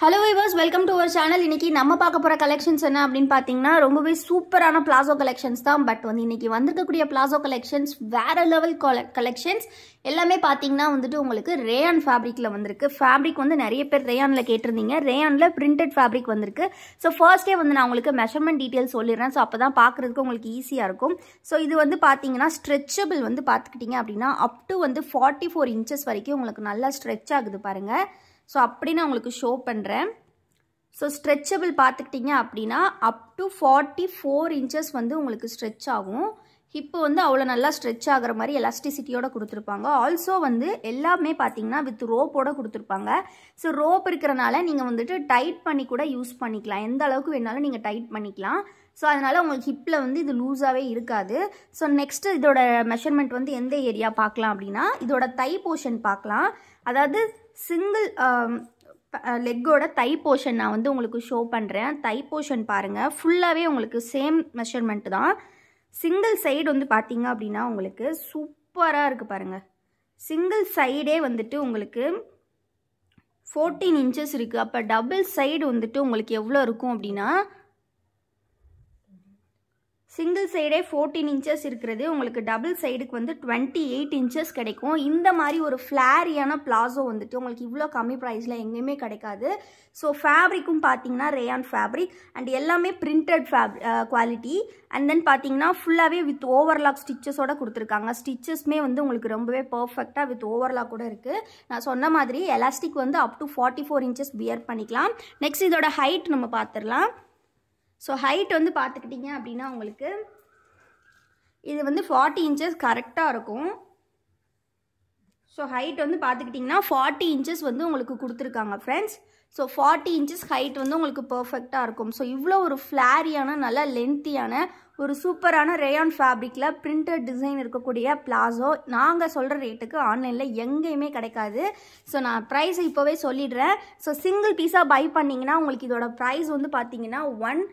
hello viewers welcome to our channel இன்னைக்கு நம்ம பார்க்க போகிற கலெக்ஷன்ஸ் என்ன அப்படின்னு பார்த்தீங்கன்னா ரொம்பவே சூப்பரான பிளாசோ கலெக்ஷன்ஸ் தான் பட் வந்து இன்னைக்கு வந்திருக்கக்கூடிய பிளாசோ கலெக்ஷன்ஸ் வேற லெவல் கலெக்ஷன்ஸ் எல்லாமே பார்த்தீங்கன்னா வந்துட்டு உங்களுக்கு ரேயான் ஃபேப்ரிக்கில் வந்திருக்கு ஃபேப்ரிக் வந்து நிறைய பேர் ரேயானில் கேட்டிருந்தீங்க ரேயானில் பிரிண்டட் ஃபேப்ரிக் வந்திருக்கு ஸோ ஃபர்ஸ்டே வந்து நான் உங்களுக்கு மெஷர்மெண்ட் டீட்டெயில் சொல்லிடுறேன் ஸோ அப்போ தான் பார்க்குறதுக்கு உங்களுக்கு ஈஸியாக இருக்கும் ஸோ இது வந்து பார்த்தீங்கன்னா ஸ்ட்ரெச்சபிள் வந்து பார்த்துக்கிட்டிங்க அப்படின்னா அப் டு வந்து ஃபார்ட்டி ஃபோர் இன்ச்சஸ் வரைக்கும் உங்களுக்கு நல்லா ஸ்ட்ரெச் ஆகுது பாருங்கள் ஸோ அப்படி நான் உங்களுக்கு ஷோ பண்ணுறேன் ஸோ ஸ்ட்ரெச்சபிள் பார்த்துக்கிட்டிங்க அப்படின்னா up to forty four inches வந்து உங்களுக்கு ஸ்ட்ரெச் ஆகும் ஹிப்பு வந்து அவ்வளோ நல்லா ஸ்ட்ரெச் ஆகிற மாதிரி எலாஸ்டிசிட்டியோட கொடுத்துருப்பாங்க ஆல்சோ வந்து எல்லாமே பார்த்தீங்கன்னா வித் ரோப்போட கொடுத்துருப்பாங்க ஸோ ரோப் இருக்கிறனால நீங்கள் வந்துட்டு டைட் பண்ணி கூட யூஸ் பண்ணிக்கலாம் எந்த அளவுக்கு வேணாலும் நீங்கள் டைட் பண்ணிக்கலாம் ஸோ அதனால் உங்களுக்கு ஹிப்பில் வந்து இது லூஸாகவே இருக்காது ஸோ நெக்ஸ்ட்டு இதோட மெஷர்மெண்ட் வந்து எந்த ஏரியா பார்க்கலாம் அப்படின்னா இதோட தை போர்ஷன் பார்க்கலாம் அதாவது சிங்கிள் லெக்கோட தை போர்ஷன் நான் வந்து உங்களுக்கு ஷோ பண்ணுறேன் தை போர்ஷன் பாருங்கள் ஃபுல்லாகவே உங்களுக்கு சேம் மெஷர்மெண்ட் தான் சிங்கிள் சைடு வந்து பார்த்தீங்க அப்படின்னா உங்களுக்கு சூப்பராக இருக்குது பாருங்கள் சிங்கிள் சைடே வந்துட்டு உங்களுக்கு ஃபோர்டீன் இன்ச்சஸ் இருக்குது அப்போ டபுள் சைடு வந்துட்டு உங்களுக்கு எவ்வளோ இருக்கும் அப்படின்னா சிங்கிள் சைடே ஃபோர்டீன் இன்ச்சஸ் இருக்கிறது உங்களுக்கு டபுள் சைடுக்கு வந்து டுவெண்ட்டி எயிட் இன்ச்சஸ் கிடைக்கும் இந்த மாதிரி ஒரு ஃப்ளாரியான பிளாசோ வந்துட்டு உங்களுக்கு இவ்வளோ கம்மி ப்ரைஸில் எங்கேயுமே கிடைக்காது ஸோ ஃபேப்ரிக்கும் பார்த்தீங்கன்னா ரேயான் ஃபேப்ரிக் அண்ட் எல்லாமே printed fab quality and then பார்த்தீங்கன்னா ஃபுல்லாகவே வித் ஓவர்லாக் ஸ்டிச்சஸோட கொடுத்துருக்காங்க ஸ்டிச்சஸ்மே வந்து உங்களுக்கு ரொம்பவே பர்ஃபெக்டாக வித் ஓவர்லாக் கூட இருக்குது நான் சொன்ன மாதிரி எலாஸ்டிக் வந்து up to forty four inches பியர் பண்ணிக்கலாம் நெக்ஸ்ட் இதோட ஹைட் நம்ம பார்த்துடலாம் ஸோ ஹைட் வந்து பார்த்துக்கிட்டிங்க அப்படின்னா உங்களுக்கு இது வந்து ஃபார்ட்டி இன்ச்சஸ் கரெக்டாக இருக்கும் ஸோ ஹைட் வந்து பார்த்துக்கிட்டிங்கன்னா ஃபார்ட்டி இன்ச்சஸ் வந்து உங்களுக்கு கொடுத்துருக்காங்க friends so forty inches height வந்து உங்களுக்கு பர்ஃபெக்டாக இருக்கும் ஸோ இவ்வளோ ஒரு ஃப்ளாரியான நல்ல லென்த்தியான ஒரு சூப்பரான ரேயான் ஃபேப்ரிக்கில் பிரிண்டட் டிசைன் இருக்கக்கூடிய பிளாசோ நாங்கள் சொல்கிற ரேட்டுக்கு ஆன்லைனில் எங்கேயுமே கிடைக்காது ஸோ நான் ப்ரைஸ் இப்போவே சொல்லிடுறேன் ஸோ சிங்கிள் பீஸாக பை பண்ணிங்கன்னா உங்களுக்கு இதோட ப்ரைஸ் வந்து பார்த்தீங்கன்னா one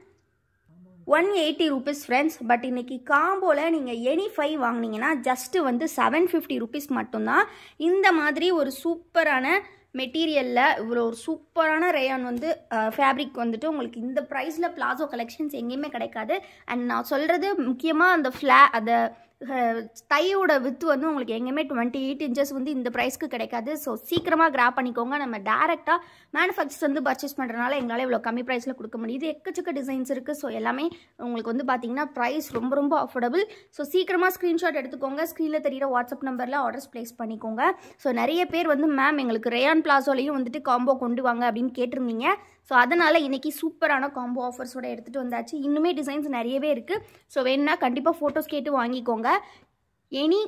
one eighty rupees friends but இன்றைக்கி காம்போவில் நீங்கள் எனி ஃபைவ் வாங்கினீங்கன்னா ஜஸ்ட்டு வந்து செவன் ஃபிஃப்டி ருபீஸ் மட்டும்தான் இந்த மாதிரி ஒரு சூப்பரான மெட்டீரியலில் இவ்வளோ ஒரு சூப்பரான ரேயான் வந்து ஃபேப்ரிக் வந்துட்டு உங்களுக்கு இந்த ப்ரைஸில் பிளாசோ கலெக்ஷன்ஸ் எங்கேயுமே கிடைக்காது அண்ட் நான் சொல்கிறது முக்கியமாக அந்த ஃப்ளா அந்த தையோட வித்து வந்து உங்களுக்கு எங்கேயுமே டுவெண்ட்டி எயிட் இன்ச்சஸ் வந்து இந்த ப்ரைஸ்க்கு கிடைக்காது ஸோ சீக்கிரமாக கிராப் பண்ணிக்கோங்க நம்ம டேரெக்டாக மேனுஃபேக்சர்ஸ் வந்து பர்ச்சேஸ் பண்ணுறதுனால எங்களால் இவ்வளோ கம்மி ப்ரைஸில் கொடுக்க முடியுது எக்கச்சக்க டிசைன்ஸ் இருக்குது ஸோ எல்லாமே உங்களுக்கு வந்து பார்த்தீங்கன்னா ப்ரைஸ் ரொம்ப ரொம்ப அஃபோர்டபுள் ஸோ சீக்கிரமாக ஸ்க்ரீன்ஷாட் எடுத்துக்கோங்க ஸ்க்ரீனில் தெரியிற வாட்ஸ்அப் நம்பரில் ஆர்டர்ஸ் ப்ளேஸ் பண்ணிக்கோங்க ஸோ நிறைய பேர் வந்து மேம் எங்களுக்கு ரேயான் பிளாசோலையும் வந்துட்டு காம்போ கொண்டு வாங்க அப்படின்னு கேட்டிருந்தீங்க ஸோ அதனால் இன்றைக்கி சூப்பரான காம்போ ஆஃபர்ஸோட எடுத்துகிட்டு வந்தாச்சு இன்னுமே டிசைன்ஸ் நிறையவே இருக்குது ஸோ வேணுன்னா கண்டிப்பாக ஃபோட்டோஸ் கேட்டு வாங்கிக்கோங்க any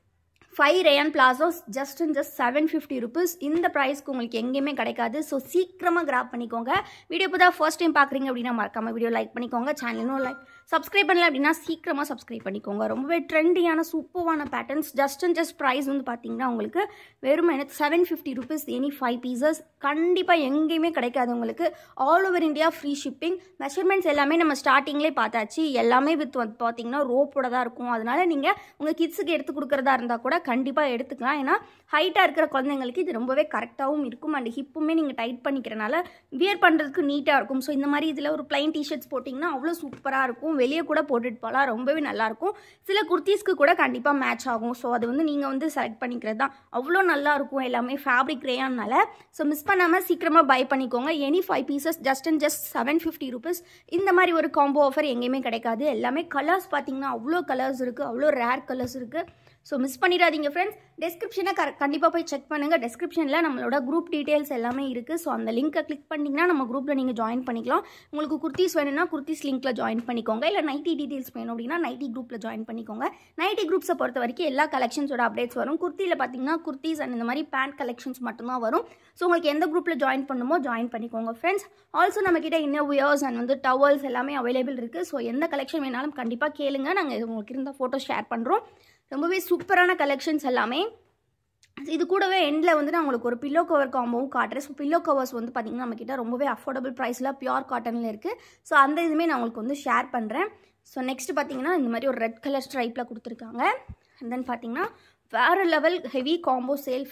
five rayon palazzos just and just seven fifty rupees இந்த ப்ரைஸ்க்கு உங்களுக்கு எங்கேயுமே கிடைக்காது ஸோ சீக்கிரமாக கிராப் பண்ணிக்கோங்க வீடியோ இப்போ தான் ஃபர்ஸ்ட் டைம் பார்க்குறீங்க அப்படின்னா மறக்காம வீடியோ லைக் பண்ணிக்கோங்க சேனலும் லைக் சப்ஸ்கிரைப் பண்ணல அப்படின்னா சீக்கிரமாக சப்ஸ்கிரைப் பண்ணிக்கோங்க ரொம்பவே ட்ரெண்டியான சூப்பரான patterns just and just price வந்து பார்த்தீங்கன்னா உங்களுக்கு வெறும் எனக்கு seven fifty rupees any five pieces கண்டிப்பாக எங்கேயுமே கிடைக்காது உங்களுக்கு all over India free shipping measurements எல்லாமே நம்ம ஸ்டார்டிங்லேயே பார்த்தாச்சு எல்லாமே வித் வந்து பார்த்தீங்கன்னா ரோப்போட தான் இருக்கும் அதனால நீங்கள் உங்கள் கிட்ஸுக்கு எடுத்து கொடுக்குறதா இருந்தால் கூட கண்டிப்பாக எடுத்துக்கலாம் ஏன்னா ஹைட்டாக இருக்கிற குழந்தைங்களுக்கு இது ரொம்பவே கரெக்டாகவும் இருக்கும் அண்ட் ஹிப்புமே நீங்கள் டைட் பண்ணிக்கிறனால வியர் பண்ணுறதுக்கு நீட்டாக இருக்கும் ஸோ இந்த மாதிரி இதில் ஒரு பிளைன் டிஷர்ட்ஸ் போட்டிங்கன்னா அவ்வளோ சூப்பராக இருக்கும் வெளியே கூட போட்டுட்டு போகலாம் ரொம்பவே நல்லாயிருக்கும் சில குர்த்திஸ்க்கு கூட கண்டிப்பாக மேட்ச் ஆகும் ஸோ அது வந்து நீங்கள் வந்து செலக்ட் பண்ணிக்கிறது தான் அவ்வளோ நல்லா இருக்கும் எல்லாமே ஃபேப்ரிக் ரேயானால ஸோ மிஸ் பண்ணாமல் சீக்கிரமாக பை பண்ணிக்கோங்க any five pieces just and just seven fifty rupees இந்த மாதிரி ஒரு காம்போ ஆஃபர் எங்கேயுமே கிடைக்காது எல்லாமே கலர்ஸ் பார்த்தீங்கன்னா அவ்வளோ கலர்ஸ் இருக்குது அவ்வளோ ரேர் கலர்ஸ் இருக்குது ஸோ மிஸ் பண்ணிடாதீங்க ஃப்ரெண்ட்ஸ் டெஸ்கிரிப்ஷனை க கண்டிப்பாக போய் செக் பண்ணுங்கள் டெஸ்கிரிப்ஷனில் நம்மளோட குரூப் டீட்டெயில்ஸ் எல்லாமே இருக்குது ஸோ அந்த லிங்க்கை கிளிக் பண்ணிங்கன்னா நம்ம குரூப்பில் நீங்கள் ஜாயின் பண்ணிக்கலாம் உங்களுக்கு குர்த்திஸ் வேணும்னா குர்த்திஸ் லிங்க்கில் ஜாயின் பண்ணிக்கோங்க இல்லை நைட்டி டீட்டெயில்ஸ் வேணும் அப்படின்னா நைட்டி குரூப்பில் ஜாயின் பண்ணிக்கோங்க நைட்டி குரூப்ஸை பொறுத்த வரைக்கும் எல்லா கலெக்ஷன்ஸோட அப்டேட்ஸ் வரும் குர்த்தியில் பார்த்தீங்கன்னா குர்த்திஸ் அண்ட் இந்த மாதிரி பேண்ட் கலெக்ஷன்ஸ் மட்டும்தான் வரும் ஸோ உங்களுக்கு எந்த குரூப்பில் ஜாயின் பண்ணுமோ ஜாயின் பண்ணிக்கோங்க ஃப்ரெண்ட்ஸ் ஆல்சோ நம்மக்கிட்ட இன்னும் வியர்ஸ் அண்ட் வந்து டவல்ஸ் எல்லாமே அவைலபிள் இருக்குது ஸோ எந்த கலெக்ஷன் வேணாலும் கண்டிப்பாக கேளுங்க நாங்கள் உங்களுக்கு இருந்த ஃபோட்டோ ஷேர் பண்ணுறோம் ரொம்பவே சூப்பரான கலெக்ஷன்ஸ் எல்லாமே இது கூடவே எண்டில் வந்து நான் உங்களுக்கு ஒரு பில்லோ கவர் காம்போவும் காட்டுறேன் ஸோ பில்லோ கவர்ஸ் வந்து பார்த்திங்கன்னா நம்மக்கிட்ட ரொம்பவே அஃபோர்டபுள் ப்ரைஸில் பியூர் காட்டனில் இருக்குது ஸோ அந்த இதுவுமே நான் உங்களுக்கு வந்து ஷேர் பண்ணுறேன் ஸோ நெக்ஸ்ட் பார்த்தீங்கன்னா இந்த மாதிரி ஒரு ரெட் கலர் ஸ்ட்ரைப்பில் கொடுத்துருக்காங்க அண்ட் தென் பார்த்தீங்கன்னா வேறு level heavy combo sale friends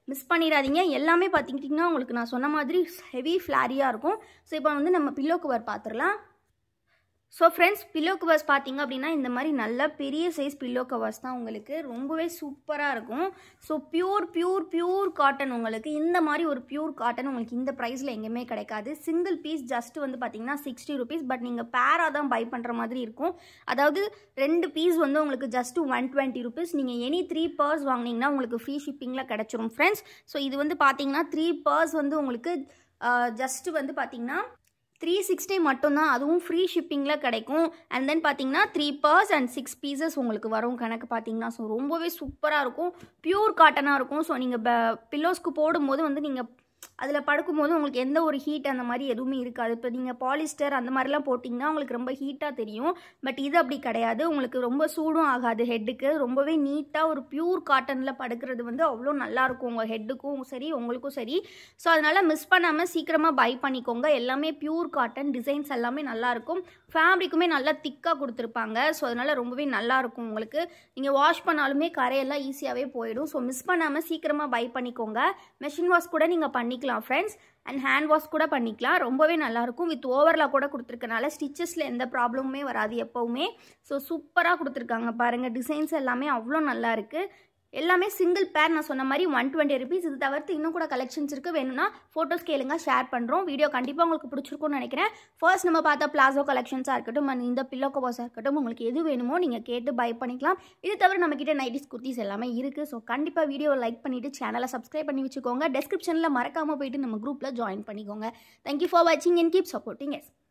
miss பண்ணிடாதீங்க எல்லாமே பார்த்துக்கிட்டிங்கன்னா உங்களுக்கு நான் சொன்ன மாதிரி ஹெவி ஃப்ளாரியாக இருக்கும் ஸோ இப்போ வந்து நம்ம பில்லோ கவர் பார்த்துடலாம் ஸோ ஃப்ரெண்ட்ஸ் பில்லோ கவர்ஸ் பார்த்தீங்க அப்படின்னா இந்த மாதிரி நல்ல பெரிய சைஸ் பில்லோ கவர்ஸ் தான் உங்களுக்கு ரொம்பவே சூப்பராக இருக்கும் so pure pure pure cotton உங்களுக்கு இந்த மாதிரி ஒரு பியூர் காட்டன் உங்களுக்கு இந்த ப்ரைஸில் எங்கேயுமே கிடைக்காது சிங்கிள் பீஸ் ஜஸ்ட் வந்து பார்த்தீங்கன்னா சிக்ஸ்டி ருபீஸ் பட் நீங்கள் பேராக தான் பை பண்ணுற மாதிரி இருக்கும் அதாவது ரெண்டு பீஸ் வந்து உங்களுக்கு ஜஸ்ட் ஒன் டுவெண்ட்டி ருபீஸ் நீங்கள் எனி த்ரீ பர்ஸ் வாங்கினீங்கன்னா உங்களுக்கு ஃப்ரீ ஷிப்பிங்கில் கிடச்சிரும் ஃப்ரெண்ட்ஸ் ஸோ இது வந்து பார்த்தீங்கன்னா த்ரீ பர்ஸ் வந்து உங்களுக்கு ஜஸ்ட்டு வந்து பார்த்தீங்கன்னா த்ரீ சிக்ஸ்டி மட்டும்தான் அதுவும் ஃப்ரீ ஷிப்பிங்கில் கிடைக்கும் அண்ட் தென் பார்த்தீங்கன்னா three purse and six pieces உங்களுக்கு வரும் கணக்கு பார்த்தீங்கன்னா ஸோ ரொம்பவே சூப்பராக இருக்கும் பியூர் காட்டனாக இருக்கும் ஸோ நீங்கள் பில்லோஸ்க்கு போடும்போது வந்து நீங்கள் அதில் படுக்கும்போது உங்களுக்கு எந்த ஒரு ஹீட் அந்த மாதிரி எதுவுமே இருக்காது இப்போ நீங்கள் பாலிஸ்டர் அந்த மாதிரிலாம் போட்டிங்கன்னா உங்களுக்கு ரொம்ப ஹீட்டாக தெரியும் பட் இது அப்படி கிடையாது உங்களுக்கு ரொம்ப சூடும் ஆகாது ஹெட்டுக்கு ரொம்பவே நீட்டாக ஒரு பியூர் காட்டனில் படுக்கிறது வந்து அவ்வளோ நல்லாயிருக்கும் உங்கள் ஹெட்டுக்கும் சரி உங்களுக்கும் சரி ஸோ அதனால் மிஸ் பண்ணாமல் சீக்கிரமாக பை பண்ணிக்கோங்க எல்லாமே பியூர் காட்டன் டிசைன்ஸ் எல்லாமே நல்லாயிருக்கும் ஃபேப்ரிக்குமே நல்லா திக்காக கொடுத்துருப்பாங்க ஸோ அதனால் ரொம்பவே நல்லாயிருக்கும் உங்களுக்கு நீங்கள் வாஷ் பண்ணாலுமே கரையெல்லாம் ஈஸியாகவே போயிடும் ஸோ மிஸ் பண்ணாமல் சீக்கிரமாக பை பண்ணிக்கோங்க மெஷின் வாஷ் கூட நீங்கள் பண்ணிக்கலாம் ஃப்ரெண்ட்ஸ் அண்ட் ஹேண்ட் வாஷ் கூட பண்ணிக்கலாம் ரொம்பவே நல்லாயிருக்கும் வித் ஓவரில் கூட கொடுத்துருக்கனால ஸ்டிச்சஸில் எந்த ப்ராப்ளமுமே வராது எப்போவுமே ஸோ சூப்பராக கொடுத்துருக்காங்க பாருங்கள் டிசைன்ஸ் எல்லாமே அவ்வளோ நல்லா இருக்குது எல்லாமே சிங்கிள் பேர் நான் சொன்ன மாதிரி ஒன் டுவெண்ட்டி ருபீஸ் இது தவிர்த்து இன்னும் கூட கலெக்ஷன்ஸ் இருக்குது வேணும்னா ஃபோட்டோஸ் கேளுங்க ஷேர் பண்ணுறோம் வீடியோ கண்டிப்பாக உங்களுக்கு பிடிச்சிருக்கும்னு நினைக்கிறேன் ஃபர்ஸ்ட் நம்ம பார்த்த பிளாசோ கலெக்ஷன்ஸாக இருக்கட்டும் and இந்த பில்லோ கவர்ஸாக இருக்கட்டும் உங்களுக்கு எது வேணுமோ நீங்கள் கேட்டு பை பண்ணிக்கலாம் இது தவிர நம்மக்கிட்ட நைட்டிஸ் குர்த்திஸ் எல்லாமே இருக்குது ஸோ கண்டிப்பாக வீடியோவை லைக் பண்ணிவிட்டு சேனலை சப்ஸ்கிரைப் பண்ணி வச்சுக்கோங்க டெஸ்கிரிப்ஷனில் மறக்காமல் போயிட்டு நம்ம குரூப்பில் ஜாயின் பண்ணிக்கோங்க தேங்க்யூ ஃபார் வாட்சிங் அண்ட் கீப் சப்போர்ட்டிங் எஸ்